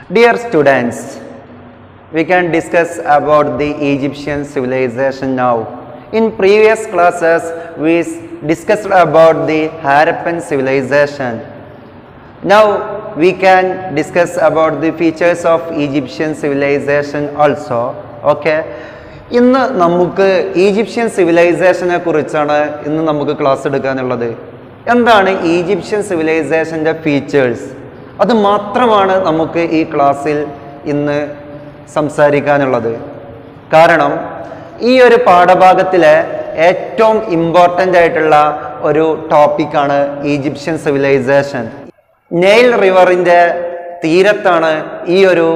Dear students, we can discuss about the Egyptian civilization now. In previous classes, we s- discussed about the Harappan civilization. Now we can discuss about the features of Egyptian civilization also. Okay. ഇന്ന് നമുക്ക് Egyptian സിവിലൈസേഷനെ കുറിച്ചാണ് ഇന്ന് നമുക്ക് class എടുക്കാനുള്ളത് എന്താണ് Egyptian സിവിലൈസേഷൻ്റെ features അത് മാത്രമാണ് നമുക്ക് ഈ ക്ലാസ്സിൽ ഇന്ന് സംസാരിക്കാനുള്ളത് കാരണം ഈ ഒരു പാഠഭാഗത്തിലെ ഏറ്റവും ഇമ്പോർട്ടൻ്റ് ആയിട്ടുള്ള ഒരു ടോപ്പിക്കാണ് ഈജിപ്ഷ്യൻ സിവിലൈസേഷൻ നെയിൽ റിവറിൻ്റെ തീരത്താണ് ഈ ഒരു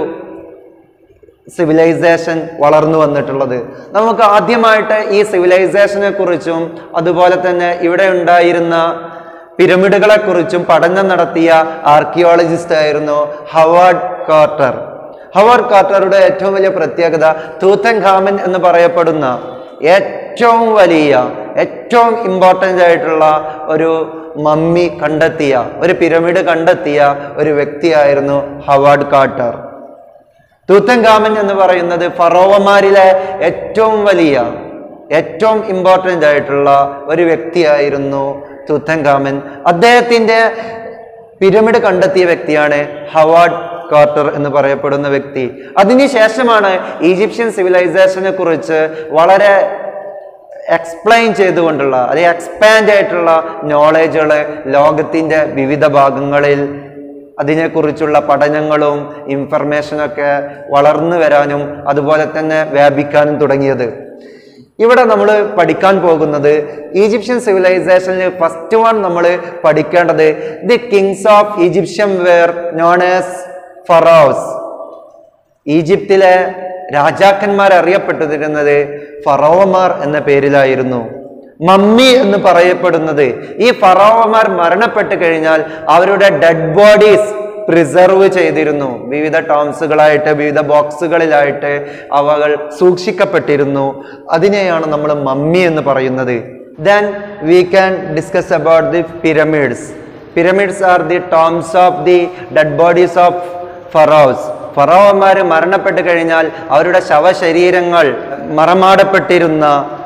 സിവിലൈസേഷൻ വളർന്നു വന്നിട്ടുള്ളത് നമുക്ക് ആദ്യമായിട്ട് ഈ സിവിലൈസേഷനെ കുറിച്ചും അതുപോലെ തന്നെ ഇവിടെ ഉണ്ടായിരുന്ന പിരമിഡുകളെ കുറിച്ചും പഠനം നടത്തിയ ആർക്കിയോളജിസ്റ്റ് ആയിരുന്നു ഹവാർഡ് കാർട്ടർ ഹവാർഡ് കാർട്ടറുടെ ഏറ്റവും വലിയ പ്രത്യേകത തൂത്തൻ ഖാമൻ എന്ന് പറയപ്പെടുന്ന ഏറ്റവും വലിയ ഏറ്റവും ഇമ്പോർട്ടൻ്റ് ആയിട്ടുള്ള ഒരു മമ്മി കണ്ടെത്തിയ ഒരു പിരമിഡ് കണ്ടെത്തിയ ഒരു വ്യക്തിയായിരുന്നു ഹവാർഡ് കാർട്ടർ തൂത്തൻകാമൻ എന്ന് പറയുന്നത് ഫറോവമാരിലെ ഏറ്റവും വലിയ ഏറ്റവും ഇമ്പോർട്ടൻ്റ് ആയിട്ടുള്ള ഒരു വ്യക്തിയായിരുന്നു തൂത്തൻകാമൻ അദ്ദേഹത്തിൻ്റെ പിരമിഡ് കണ്ടെത്തിയ വ്യക്തിയാണ് ഹവാർഡ് കാർട്ടർ എന്ന് പറയപ്പെടുന്ന വ്യക്തി അതിനുശേഷമാണ് ഈജിപ്ഷ്യൻ സിവിലൈസേഷനെ കുറിച്ച് വളരെ എക്സ്പ്ലെയിൻ ചെയ്തുകൊണ്ടുള്ള അല്ലെങ്കിൽ എക്സ്പാൻഡ് ആയിട്ടുള്ള നോളേജുകൾ ലോകത്തിൻ്റെ വിവിധ ഭാഗങ്ങളിൽ അതിനെക്കുറിച്ചുള്ള പഠനങ്ങളും ഇൻഫർമേഷനൊക്കെ വളർന്നു വരാനും അതുപോലെ തന്നെ വ്യാപിക്കാനും തുടങ്ങിയത് ഇവിടെ നമ്മൾ പഠിക്കാൻ പോകുന്നത് ഈജിപ്ഷ്യൻ സിവിലൈസേഷനിൽ ഫസ്റ്റ് വൺ നമ്മൾ പഠിക്കേണ്ടത് the kings of Egyptian were known as pharaohs ഈജിപ്തിലെ രാജാക്കന്മാർ അറിയപ്പെട്ടിരുന്നത് ഫറോവമാർ എന്ന പേരിലായിരുന്നു മമ്മി എന്ന് പറയപ്പെടുന്നത് ഈ ഫറോവമാർ മരണപ്പെട്ട് കഴിഞ്ഞാൽ അവരുടെ ഡെഡ് ബോഡീസ് പ്രിസർവ് ചെയ്തിരുന്നു വിവിധ ടോംസുകളായിട്ട് വിവിധ ബോക്സുകളിലായിട്ട് അവകൾ സൂക്ഷിക്കപ്പെട്ടിരുന്നു അതിനെയാണ് നമ്മൾ മമ്മി എന്ന് പറയുന്നത് then we can discuss about the pyramids pyramids are the tombs of the dead bodies of pharaohs ഫറോവന്മാർ മരണപ്പെട്ട് കഴിഞ്ഞാൽ അവരുടെ ശവശരീരങ്ങൾ മറമാടപ്പെട്ടിരുന്ന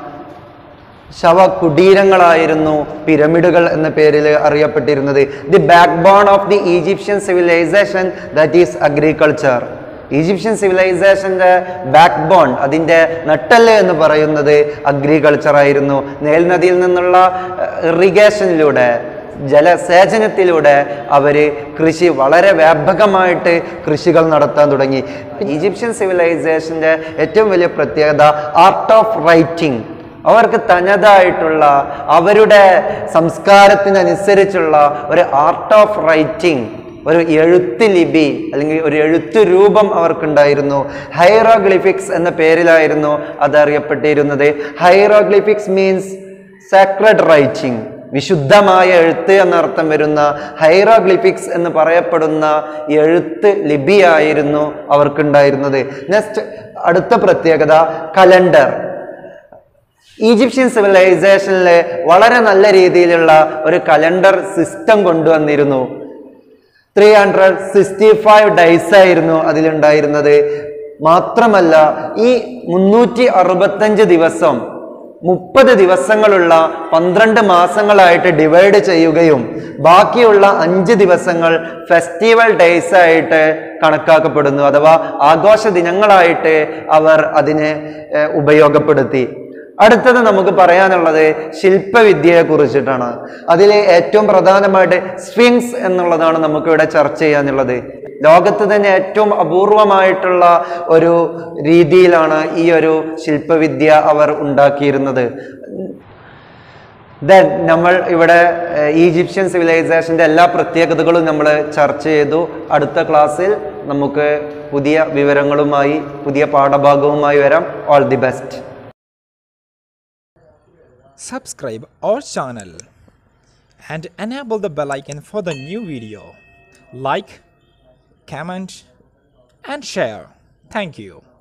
ശവകുടീരങ്ങളായിരുന്നു പിരമിഡുകൾ എന്ന പേരിൽ അറിയപ്പെട്ടിരുന്നത് the backbone of the Egyptian civilisation that is agriculture Egyptian സിവിലൈസേഷന്റെ ബാക്ക് ബോൺ അതിൻ്റെ നട്ടല് എന്ന് പറയുന്നത് അഗ്രികൾച്ചർ ആയിരുന്നു നെയിൽ നദിയിൽ നിന്നുള്ള ഇറിഗേഷനിലൂടെ ജലസേചനത്തിലൂടെ അവർ കൃഷി വളരെ വ്യാപകമായിട്ട് കൃഷികൾ നടത്താൻ തുടങ്ങി ഈജിപ്ഷ്യൻ സിവിലൈസേഷൻ്റെ ഏറ്റവും വലിയ പ്രത്യേകത ആർട്ട് ഓഫ് റൈറ്റിംഗ് അവർക്ക് തനതായിട്ടുള്ള അവരുടെ സംസ്കാരത്തിനനുസരിച്ചുള്ള ഒരു ആർട്ട് ഓഫ് റൈറ്റിംഗ് ഒരു എഴുത്ത് ലിപി അല്ലെങ്കിൽ ഒരു എഴുത്ത് രൂപം അവർക്കുണ്ടായിരുന്നു ഹൈറോഗ്ലിഫിക്സ് എന്ന പേരിലായിരുന്നു അത് അറിയപ്പെട്ടിരുന്നത് ഹൈറോഗ്ലിഫിക്സ് മീൻസ് സാക്രഡ് റൈറ്റിംഗ് വിശുദ്ധമായ എഴുത്ത് എന്നർത്ഥം വരുന്ന ഹൈറോഗ്ലിഫിക്സ് എന്ന് പറയപ്പെടുന്ന എഴുത്ത് ലിപിയായിരുന്നു അവർക്കുണ്ടായിരുന്നത് നെക്സ്റ്റ് അടുത്ത പ്രത്യേകത കലണ്ടർ ഈജിപ്ഷ്യൻ സിവിലൈസേഷനിൽ വളരെ നല്ല രീതിയിലുള്ള ഒരു കലണ്ടർ സിസ്റ്റം കൊണ്ടുവന്നിരുന്നു three hundred sixty five days ആയിരുന്നു അതിലുണ്ടായിരുന്നത് മാത്രമല്ല ഈ മുന്നൂറ്റി അറുപത്തഞ്ച് ദിവസം മുപ്പത് ദിവസങ്ങളുള്ള പന്ത്രണ്ട് മാസങ്ങളായിട്ട് ഡിവൈഡ് ചെയ്യുകയും ബാക്കിയുള്ള അഞ്ച് ദിവസങ്ങൾ ഫെസ്റ്റിവൽ ഡേയ്സ് ആയിട്ട് കണക്കാക്കപ്പെടുന്നു അഥവാ ആഘോഷ ദിനങ്ങളായിട്ട് അവർ അതിനെ ഏഹ്, ഉപയോഗപ്പെടുത്തി അടുത്തത് നമുക്ക് പറയാനുള്ളത് ശില്പവിദ്യയെ കുറിച്ചിട്ടാണ് അതിൽ ഏറ്റവും പ്രധാനമായിട്ട് സ്ഫിങ്സ് എന്നുള്ളതാണ് നമുക്കിവിടെ ചർച്ച ചെയ്യാനുള്ളത് ലോകത്ത് തന്നെ ഏറ്റവും അപൂർവമായിട്ടുള്ള ഒരു രീതിയിലാണ് ഈ ഒരു ശില്പവിദ്യ അവർ ഉണ്ടാക്കിയിരുന്നത് ദെൻ നമ്മൾ ഇവിടെ ഏഹ്, ഈജിപ്ഷ്യൻ സിവിലൈസേഷൻ്റെ എല്ലാ പ്രത്യേകതകളും നമ്മൾ ചർച്ച ചെയ്തു അടുത്ത ക്ലാസ്സിൽ നമുക്ക് പുതിയ വിവരങ്ങളുമായി പുതിയ പാഠഭാഗവുമായി വരാം all the best subscribe our channel and enable the bell icon for the new video like comment and share thank you